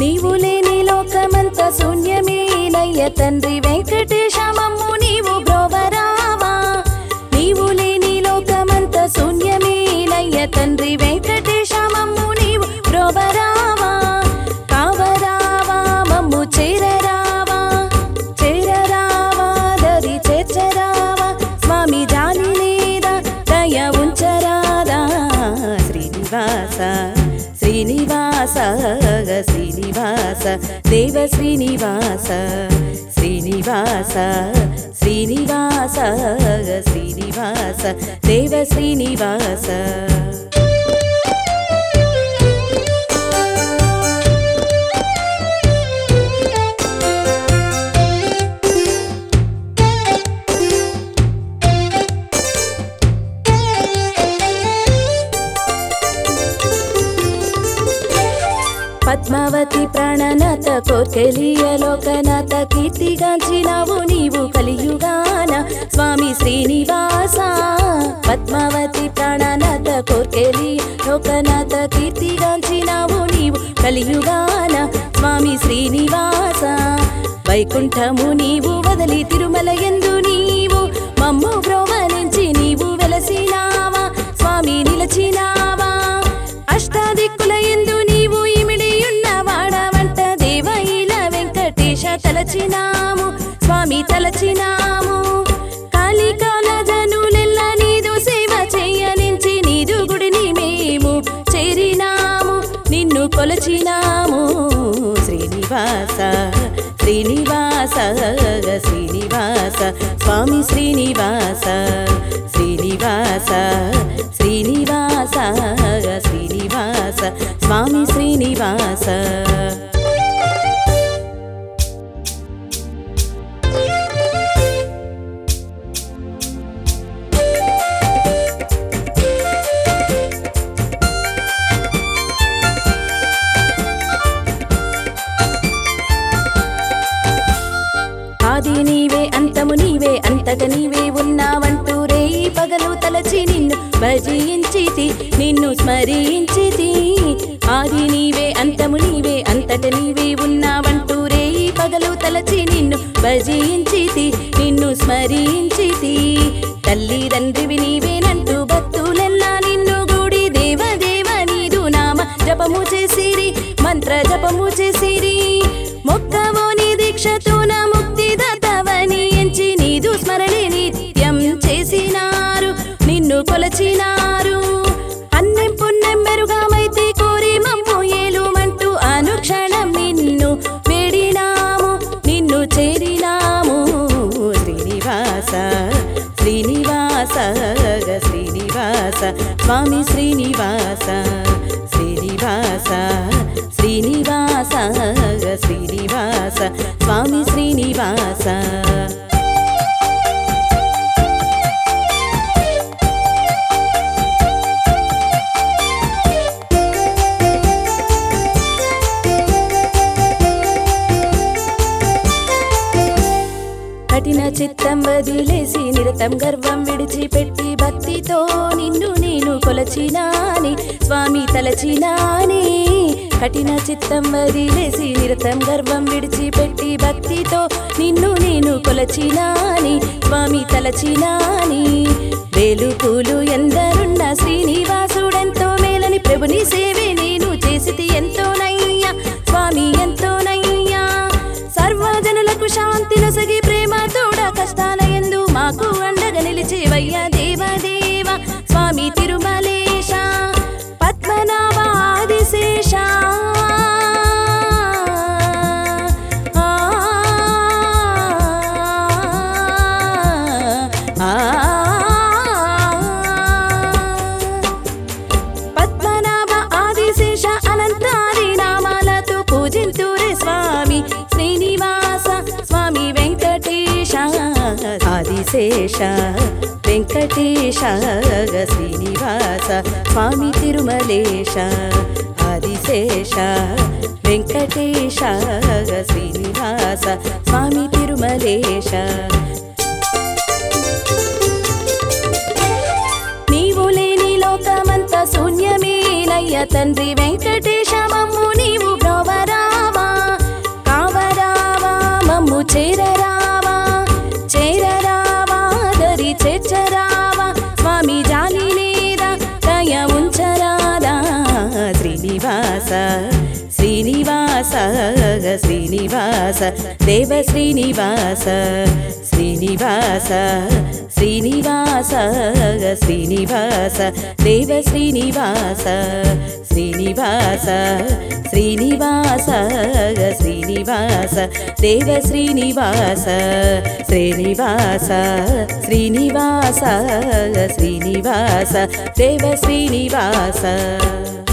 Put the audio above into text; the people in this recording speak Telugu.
నీవు లేని లోకమంత శూన్యమేనయ్య తండ్రి వెంకటేశమమ్ము నీవు బ్రోవరావా నీవు లేని లోకమంత శూన్యమేనయ్య తండ్రి వెంకటేశమమ్ము నీవు బ్రోవరావా కావరావా మమ్ము చేరరావా చేరరావా దరి చేర్చరావా స్వామి జాలి లేదా దయ ఉంచరాదా శ్రీనివాస శ్రీనివాస శ్రీనివాస దేవ శ్రీనివాస శ్రీనివాస శ్రీనివాస శ్రీనివాస దేవ శ్రీనివాస పద్మావతి ప్రాణనాథ కోర్కెలియ లోకనాథ కీర్తిగాంచినావు నీవు కలియుగాన స్వామి శ్రీనివాస పద్మావతి ప్రాణనాథ కోర్కెలి లోకనాథ కీర్తిగాంచినావు నీవు కలియుగాన స్వామి శ్రీనివాస వైకుంఠము నీవు వదలి తిరుమల ఎందు నీవు మమ్ము బ్రోవరించి నీవు వెలసినావా స్వామి నిలచినావా అష్టాదిక్కుల ఎందు నీవు ఇమిడియున్న వాడవంట దేవైల వెంకటేశ తలచినాము స్వామి తలచినాము కాళికాల జనులెల్ల నీదు సేవ చేయనించి నీదు గుడిని మేము చేరినాము నిన్ను కొలచినాము శ్రీనివాస శ్రీనివాస శ్రీనివాస స్వామి శ్రీనివాస శ్రీనివాస శ్రీనివాస శ్రీనివాస స్వామి శ్రీనివాస ఆది నీవే అంతము నీవే అంతట నీవే ఉన్నావంటూ రేయి పగలు తలచి నిన్ను భజించితి నిన్ను స్మరించితి ఆది నీవే అంతము నీవే అంతట నీవే ఉన్నావంటూ రేయి పగలు తలచి నిన్ను భజించితి నిన్ను స్మరించితి తల్లి తండ్రివి నీవేనంటూ భక్తులెల్లా నిన్ను గూడి దేవ దేవ నీదు నామ జపము చేసిరి మంత్ర జపము చేసిరి మొక్కవోని దీక్షతో నా ముక్తి దాతవని ఎంచి నీదు స్మరణి నిత్యం చేసినారు నిన్ను కొలచినారు అన్నెం పుణ్యం మెరుగామైతే కోరి మమ్ము ఏలుమంటూ అనుక్షణం నిన్ను వేడినాము నిన్ను చేరినాము శ్రీనివాస శ్రీనివాస శ్రీనివాస స్వామి శ్రీనివాస శ్రీనివాస శ్రీనివాస శ్రీనివాస స్వామి శ్రీనివాస కఠిన చిత్తం వదిలేసి నిరతం గర్వం విడిచిపెట్టి భక్తితో నిన్ను నేను కొలచినాని స్వామి తలచినాని కఠిన చిత్తం వదిలేసి నిరతం గర్వం విడిచిపెట్టి భక్తితో నిన్ను నేను కొలచినాని స్వామి తలచినాని వేలుపులు ఎందరున్న శ్రీనివాసుడెంతో మేలని ప్రభుని సేవే నేను చేసితి ఎంతో నయ్యా స్వామి ఎంతో నయ్యా సర్వజనులకు శాంతి నొసగి ప్రేమ తోడ కష్టాల ఎందు మాకు అండగా నిలిచేవయ్యా దేవదేవ స్వామి తిరుమలేశ పద్మనాభ ఆదిశేష ఆ, ఆ, పద్మనాభ ఆదిశేష అనంతాది నామాలతో పూజింతురే స్వామి శ్రీనివాస స్వామి వెంకటేశ ఆదిశేష వెంకటేశ శ్రీనివాస స్వామి తిరుమలేశ ఆదిశేష వెంకటేశ శ్రీనివాస స్వామి తిరుమలేశ నీవు లేని లోకమంత శూన్యమేనయ్య తండ్రి వెంకటేశ మమ్ము నీవు బ్రోవరావా శ్రీనివాస శ్రీనివాస దేవ శ్రీనివాస శ్రీనివాస శ్రీనివాస శ్రీనివాస దేవ శ్రీనివాస శ్రీనివాస శ్రీనివాస శ్రీనివాస దేవ శ్రీనివాస శ్రీనివాస శ్రీనివాస శ్రీనివాస దేవ శ్రీనివాస